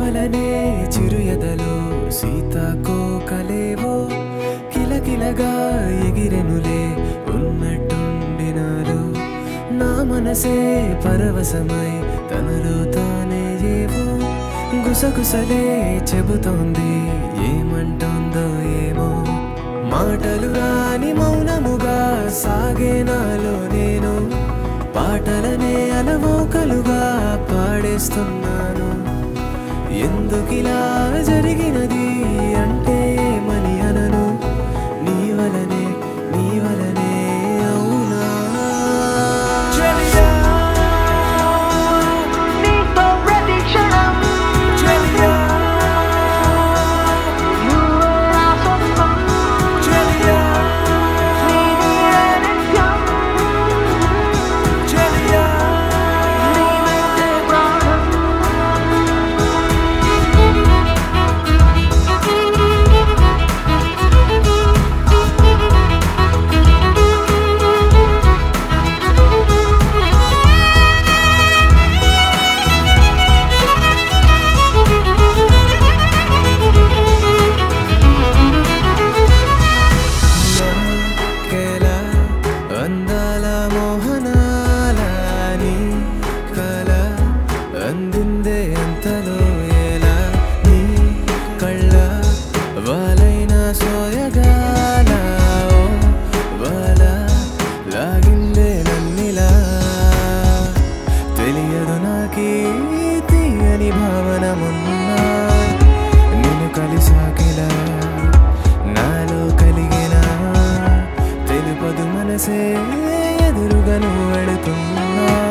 వలనే చిరు ఎదలో సీతాకోకలేవో కిలకిలగా ఎగిరెనులే ఉన్నట్టుండినారు నా మనసే పరవశమై తనలో తానే ఏవో గుసగుసలే చెబుతోంది ఏమంటుందో ఏమో మాటలు రాని మౌనముగా సాగే నాలో నేను పాటలనే అలవోకలుగా పాడేస్తున్నాను ఎందుకిలా జరిగినది అంటే ఏమని అనను నీ వలనే నీ వలనే అవునా చెలియా నీతో ప్రతి క్షణం చెలియా నువ్వే నా సొంతం చెలియా నీవే నిత్యం చెలియా నీవే ప్రాణం కేలా అందాల మోహనాల నీ కల అందిందే అంతలో ఎలా నీ కళ్ళ వాలైన సోయగాల ఓ వాల లాగిందే నన్నిలా తెలియదు నాకీ తీయని భావన మొన్న నిన్ను కలిసాకిలా నాలో కలిగిన తెలుపదు మనసే ఎదురుగా నువ్వు వెళుతున్నా